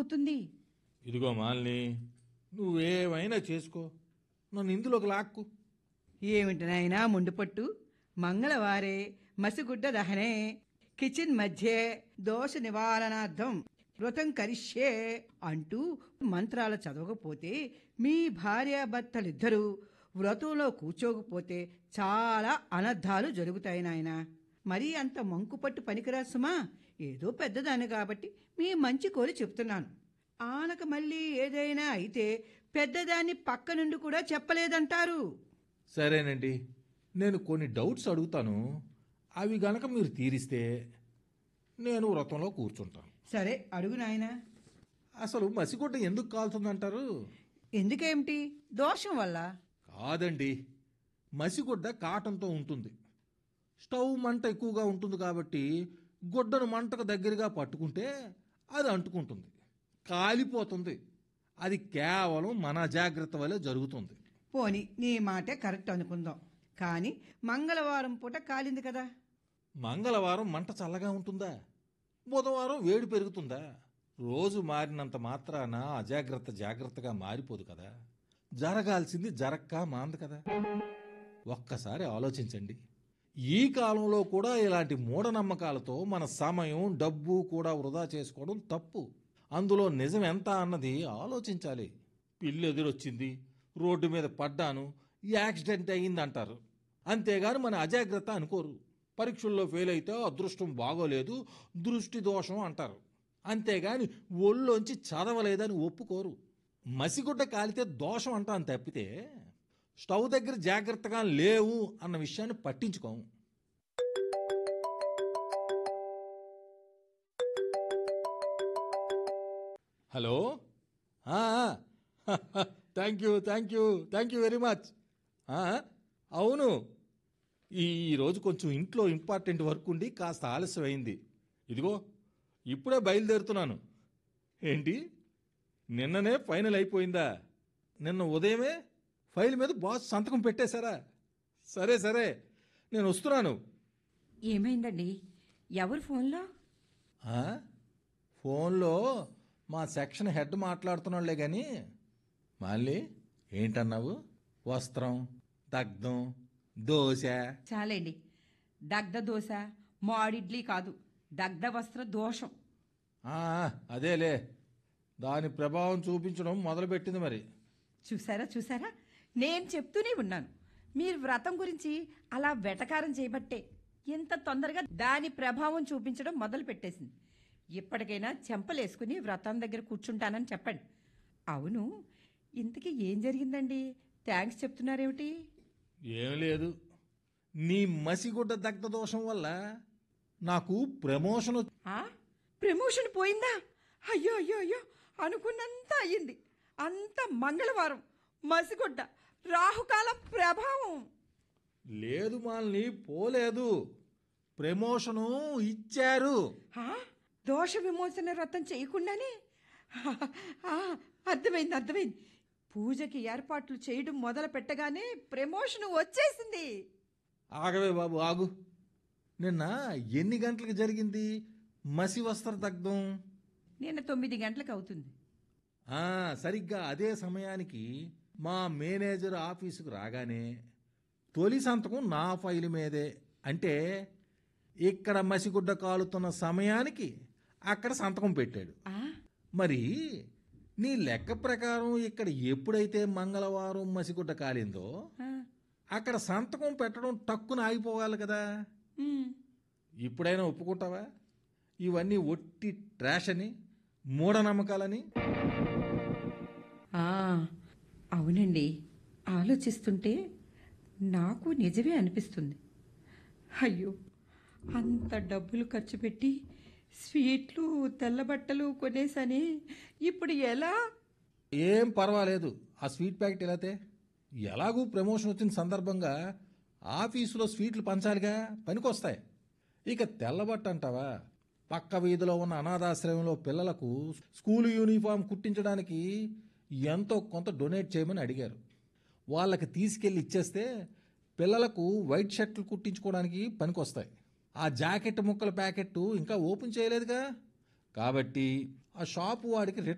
అవుతుంది ఇదిగో మాలిని నువ్వేమైనా చేసుకో నన్ను ఇందులోకి లాక్కు ఏమిటి నాయనా ముండుపట్టు మంగళవారే మసిగుడ్డ దహనే కిచెన్ మధ్య దోష నివారణార్థం వ్రతం కరిష్యే అంటూ మంత్రాలు చదవకపోతే మీ భార్యాభర్తలిద్దరూ వ్రతంలో కూర్చోకపోతే చాలా అనర్థాలు జరుగుతాయి నాయనా మరీ అంత మంకుపట్టు పనికిరా సుమా ఏదో పెద్దదాన్ని కాబట్టి మీ మంచి కోరి చెప్తున్నాను ఆనక మళ్ళీ ఏదైనా అయితే పెద్దదాన్ని పక్క నుండి కూడా చెప్పలేదంటారు సరేనండి నేను కొన్ని డౌట్స్ అడుగుతాను అవి గనక మీరు తీరిస్తే నేను వ్రతంలో కూర్చుంటాను సరే అడుగు నాయనా అసలు మసిగుడ్డ ఎందుకు కాలుతుందంటారు ఎందుకేమిటి దోషం వల్ల కాదండి మసిగుడ్డ కాటంతో ఉంటుంది స్టవ్ మంట ఎక్కువగా ఉంటుంది కాబట్టి గుడ్డను మంటకు దగ్గరగా పట్టుకుంటే అది అంటుకుంటుంది కాలిపోతుంది అది కేవలం మన జాగ్రత్త వల్లే జరుగుతుంది పోని నీ మాటే కరెక్ట్ అనుకుందాం కానీ మంగళవారం పూట కాలింది కదా మంగళవారం మంట చల్లగా ఉంటుందా బుధవారం వేడి పెరుగుతుందా రోజు మారినంత మాత్రాన అజాగ్రత్త జాగ్రత్తగా మారిపోదు కదా జరగాల్సింది జరక్క మాంది కదా ఒక్కసారి ఆలోచించండి ఈ కాలంలో కూడా ఇలాంటి మూఢనమ్మకాలతో మన సమయం డబ్బు కూడా వృధా చేసుకోవడం తప్పు అందులో నిజం ఎంత అన్నది ఆలోచించాలి పిల్లి ఎదురొచ్చింది రోడ్డు మీద పడ్డాను యాక్సిడెంట్ అయ్యిందంటారు అంతేగాని మన అజాగ్రత్త అనుకోరు పరీక్షల్లో ఫెయిల్ అయితే అదృష్టం బాగోలేదు దృష్టి దోషం అంటారు అంతేగాని ఒళ్ళోంచి చదవలేదని ఒప్పుకోరు మసిగుడ్డ కాలితే దోషం అంటాను తప్పితే స్టవ్ దగ్గర జాగ్రత్తగా లేవు అన్న విషయాన్ని పట్టించుకోము hello thank you thank you thank you very much అవును ఈ రోజు కొంచెం ఇంట్లో ఇంపార్టెంట్ వర్క్ ఉండి కాస్త ఆలస్యం అయింది ఇదిగో ఇప్పుడే బయలుదేరుతున్నాను ఏంటి నిన్ననే ఫైనల్ అయిపోయిందా నిన్న ఉదయమే ఫైల్ మీద బాస్ సంతకం పెట్టేశారా సరే సరే నేను వస్తున్నాను ఏమైందండి ఎవరు ఫోన్లో ఆ? ఫోన్లో మా సెక్షన్ హెడ్ మాట్లాడుతున్నాళ్లే కానీ మళ్ళీ ఏంటన్నావు వస్త్రం దగ్ధం దోశ చాలండి దగ్ధ దోశ మాడిడ్లీ కాదు దగ్ధ వస్త్ర దోషం ఆ, అదేలే దాని ప్రభావం చూపించడం మొదలుపెట్టింది మరి చూసారా చూసారా నేను చెప్తూనే ఉన్నాను మీరు వ్రతం గురించి అలా వెటకారం చేయబట్టే ఎంత తొందరగా దాని ప్రభావం చూపించడం మొదలు పెట్టేసింది ఇప్పటికైనా చెంపలేసుకుని వ్రతం దగ్గర కూర్చుంటానని చెప్పండి అవును ఇంతకీ ఏం జరిగిందండి థ్యాంక్స్ చెప్తున్నారేమిటి ఏం లేదు నీ మసిగుడ్డ దగ్ధ దోషం వల్ల నాకు ప్రమోషన్ వచ్చి- ఆ? ప్రమోషన్ పోయిందా అయ్యో అయ్యో అయ్యో అనుకున్నంత అయ్యింది అంత మంగళవారం మసిగొడ్డ రాహుకాల ప్రభావం లేదు మాల్ని పోలేదు ప్రమోషను ఇచ్చారు ఆ? దోష విమోచన వ్రతం చేయకుండానే ఆ, అర్థమైంది అర్థమైంది పూజకి ఏర్పాట్లు చేయడం మొదలు పెట్టగానే ప్రమోషన్ వచ్చేసింది ఆగవే బాబు ఆగు నిన్న ఎన్ని గంటలకు జరిగింది మసి వస్త్ర దగ్ధం నిన్న తొమ్మిది గంటలకు అవుతుంది ఆ, సరిగ్గా అదే సమయానికి మా మేనేజర్ ఆఫీసుకు రాగానే తొలి సంతకం నా ఫైల్ మీదే అంటే ఇక్కడ మసిగుడ్డ కాలుతున్న సమయానికి అక్కడ సంతకం పెట్టాడు ఆ? మరి నీ లెక్క ప్రకారం ఇక్కడ ఎప్పుడైతే మంగళవారం మసిగుడ్డ కాలిందో ఆ. అక్కడ సంతకం పెట్టడం టక్కున ఆగిపోవాలి కదా ఉమ్. ఇప్పుడైనా ఒప్పుకుంటావా ఇవన్నీ ఒట్టి ట్రాష్ అని మూఢనమ్మకాలని ఆ, అవునండి ఆలోచిస్తుంటే నాకు నిజమే అనిపిస్తుంది అయ్యో అంత డబ్బులు ఖర్చు పెట్టి స్వీట్లు తెల్లబట్టలు కొనేసని ఇప్పుడు ఎలా ఏం పర్వాలేదు ఆ స్వీట్ ప్యాకెట్ ఎలాతే ఎలాగూ ప్రమోషన్ వచ్చిన సందర్భంగా ఆఫీసులో స్వీట్లు పంచాలిగా పనికొస్తాయి ఇక తెల్లబట్ట అంటావా పక్క వీధిలో ఉన్న అనాథాశ్రయంలో పిల్లలకు స్కూల్ యూనిఫామ్ కుట్టించడానికి ఎంతో కొంత డొనేట్ చేయమని అడిగారు వాళ్ళకి తీసుకెళ్ళి ఇచ్చేస్తే పిల్లలకు వైట్ షర్ట్లు కుట్టించుకోవడానికి పనికొస్తాయి ఆ జాకెట్ ముక్కల ప్యాకెట్ ఇంకా ఓపెన్ చేయలేదుగా కాబట్టి ఆ షాపు వాడికి